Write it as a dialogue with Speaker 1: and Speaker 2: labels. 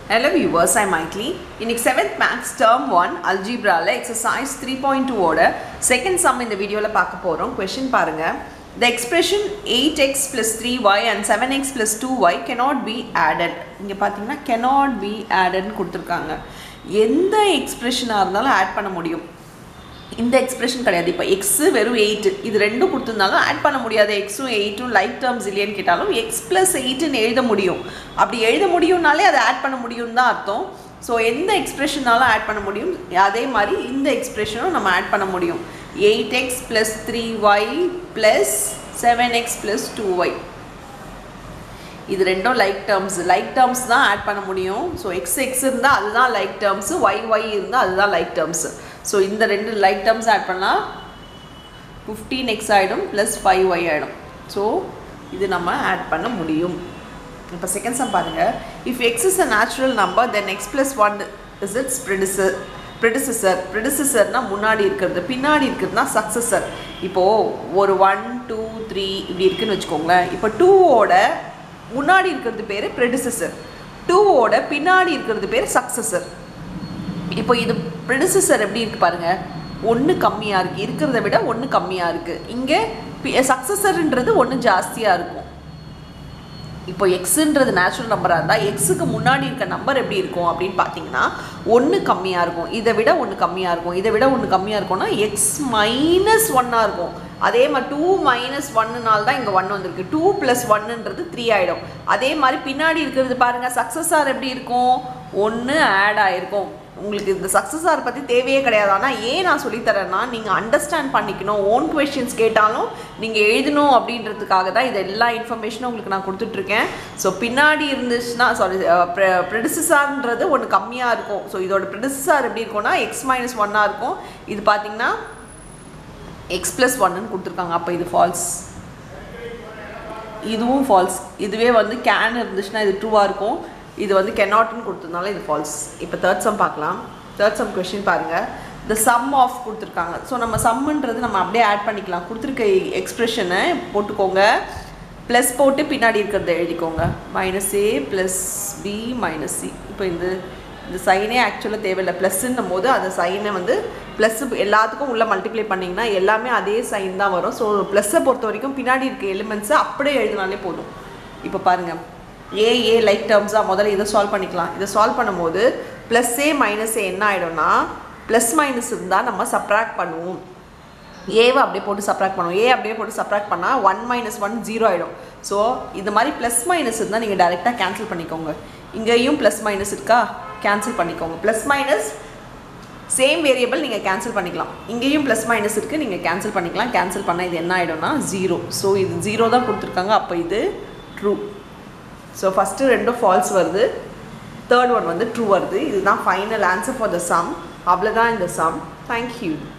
Speaker 1: Hello viewers, I'm Maitli. இன்னைக்கு seventh maths term one அல்ஜிப்ராவில் exercise three point டூவோட second sum இந்த வீடியோவில் பார்க்க போகிறோம் கொஷின் பாருங்க the expression eight x plus three y and seven x plus two y cannot be added இங்கே பார்த்தீங்கன்னா கெனாட் பி ஆடட்னு கொடுத்துருக்காங்க எந்த எக்ஸ்பிரஷனாக இருந்தாலும் ஆட் பண்ண முடியும் இந்த எக்ஸ்பிரஷன் கிடையாது இப்போ எக்ஸு வெறும் எயிட்டு இது ரெண்டும் கொடுத்துருந்தாலும் ஆட் பண்ண முடியாது எக்ஸும் எயிட்டும் லைக் டேர்ம்ஸ் இல்லையன்னு கேட்டாலும் எக்ஸ் ப்ளஸ் எயிட்டுன்னு எழுத முடியும் அப்படி எழுத முடியும்னாலே அதை ஆட் பண்ண முடியும் தான் அர்த்தம் ஸோ எந்த எக்ஸ்பிரஷனாலும் ஆட் பண்ண முடியும் அதே மாதிரி இந்த எக்ஸ்பிரஷனும் நம்ம ஆட் பண்ண முடியும் eight x plus three y plus seven x plus two y இது ரெண்டும் லைக் டேர்ம்ஸ் லைக் டேர்ம்ஸ் தான் ஆட் பண்ண முடியும் ஸோ எக்ஸ் எக்ஸ் இருந்தால் அதுதான் லைக் டேர்ம்ஸு ஒய் ஒய் இருந்தால் அதுதான் லைக் டேர்ம்ஸு ஸோ இந்த ரெண்டு லைக் டேர்ம்ஸ் ஆட் பண்ணால் ஃபிஃப்டீன் எக்ஸ் ஆகிடும் ப்ளஸ் ஃபைவ் ஒய் ஆகிடும் ஸோ இது நம்ம ஆட் பண்ண முடியும் இப்போ செகண்ட் சம் பாருங்கள் if x is a natural number then x plus one is its predecessor predecessor ப்ரிடிசஸர்னால் முன்னாடி இருக்கிறது பின்னாடி இருக்கிறதுனா சக்ஸஸர் இப்போது ஒரு ஒன் டூ த்ரீ இப்படி இருக்குன்னு வச்சுக்கோங்களேன் இப்போ டூவோட முன்னாடி இருக்கிறது பேர் ப்ரெடிசஸர் டூவோட பின்னாடி இருக்கிறது பேர் சக்ஸஸர் இப்போ இது ப்ரெடிசஸர் எப்படி இருக்குது பாருங்கள் ஒன்று கம்மியாக இருக்குது இருக்கிறத விட ஒன்று கம்மியாக இருக்குது இங்கே சக்ஸஸர்ன்றது ஒன்று ஜாஸ்தியாக இருக்கும் இப்போ எக்ஸுன்றது நேச்சுரல் நம்பராக இருந்தால் எக்ஸுக்கு முன்னாடி இருக்க நம்பர் எப்படி இருக்கும் அப்படின்னு பார்த்தீங்கன்னா ஒன்று கம்மியாக இருக்கும் இதை விட ஒன்று கம்மியாக இருக்கும் இதை விட ஒன்று கம்மியாக இருக்கும்னா எக்ஸ் மைனஸ் ஒன்னாக இருக்கும் அதே மாதிரி டூ மைனஸ் ஒன்னுனால தான் இங்கே ஒன் வந்திருக்கு டூ ப்ளஸ் ஒன்னுன்றது த்ரீ ஆகிடும் அதே மாதிரி பின்னாடி இருக்கிறது பாருங்கள் சக்ஸஸார் எப்படி இருக்கும் ஒன்று ஆட் ஆகிருக்கும் உங்களுக்கு இந்த சக்ஸஸார் பற்றி தேவையே கிடையாது ஆனால் ஏன் நான் சொல்லித்தரேன்னா நீங்கள் அண்டர்ஸ்டாண்ட் பண்ணிக்கணும் ஓன் கொஷின்ஸ் கேட்டாலும் நீங்கள் எழுதணும் அப்படின்றதுக்காக தான் இது எல்லா இன்ஃபர்மேஷனும் உங்களுக்கு நான் கொடுத்துட்ருக்கேன் ஸோ பின்னாடி இருந்துச்சுன்னா சாரி ப்ரெடிசஸார்ன்றது ஒன்று கம்மியாக இருக்கும் ஸோ இதோட ப்ரெடிசஸார் எப்படி இருக்கும்னா எக்ஸ் மைனஸ் ஒன்னாக இருக்கும் இது பார்த்தீங்கன்னா எக்ஸ் ப்ளஸ் ஒன்னு கொடுத்துருக்காங்க அப்போ இது ஃபால்ஸ் இதுவும் ஃபால்ஸ் இதுவே வந்து கேன் இருந்துச்சுன்னா இது ட்ரூவாக இருக்கும் இது வந்து கெனாட்னு கொடுத்ததுனால இது ஃபால்ஸ் இப்போ தேர்ட் சம் பார்க்கலாம் தேர்ட் சம் கொஷின் பாருங்கள் த சம் ஆஃப் கொடுத்துருக்காங்க ஸோ நம்ம சம்முன்றது நம்ம அப்படியே ஆட் பண்ணிக்கலாம் கொடுத்துருக்க எக்ஸ்ப்ரெஷனை போட்டுக்கோங்க ப்ளஸ் போட்டு பின்னாடி இருக்கிறத எழுதிக்கோங்க minus A plus B minus C இப்போ இந்த இந்த சைனே ஆக்சுவலாக தேவையில்லை ப்ளஸ்ன்னும் போது அந்த சைனை வந்து ப்ளஸ் எல்லாத்துக்கும் உள்ளே மல்டிப்ளை பண்ணிங்கன்னா எல்லாமே அதே சைன் தான் வரும் ஸோ ப்ளஸ்ஸை பொறுத்த வரைக்கும் பின்னாடி இருக்க எலிமெண்ட்ஸை அப்படியே எழுதினாலே போதும் இப்போ பாருங்கள் ஏ ஏ லைக் டேர்ம்ஸாக முதல்ல இதை சால்வ் பண்ணிக்கலாம் இதை சால்வ் பண்ணும்போது ப்ளஸ் ஏ மைனஸ் ஏ என்ன ஆகிடும்னா ப்ளஸ் மைனஸ் இருந்தால் நம்ம சப்ராக்ட் பண்ணுவோம் ஏவை அப்படியே போட்டு சப்ராக்ட் பண்ணுவோம் ஏ அப்படியே போட்டு சப்ராக்ட் பண்ணால் ஒன் மைனஸ் ஒன் ஜீரோ ஆகிடும் ஸோ இது மாதிரி ப்ளஸ் மைனஸ் இருந்தால் நீங்கள் டேரெக்டாக கேன்சல் பண்ணிக்கோங்க இங்கேயும் ப்ளஸ் மைனஸ் இருக்கா கேன்சல் பண்ணிக்கோங்க ப்ளஸ் மைனஸ் சேம் வேரியபிள் நீங்கள் கேன்சல் பண்ணிக்கலாம் இங்கேயும் ப்ளஸ் மைனஸ் இருக்குது நீங்கள் கேன்சல் பண்ணிக்கலாம் கேன்சல் பண்ணால் இது என்ன ஆகிடும்னா ஜீரோ ஸோ இது ஜீரோ தான் கொடுத்துருக்காங்க அப்போ இது ட்ரூ ஸோ ஃபஸ்ட்டு ரெண்டும் ஃபால்ஸ் வருது தேர்ட் ஒன் வந்து ட்ரூ வருது இதுதான் final answer for the sum அவ்வளோதான் இந்த சம் தேங்க்யூ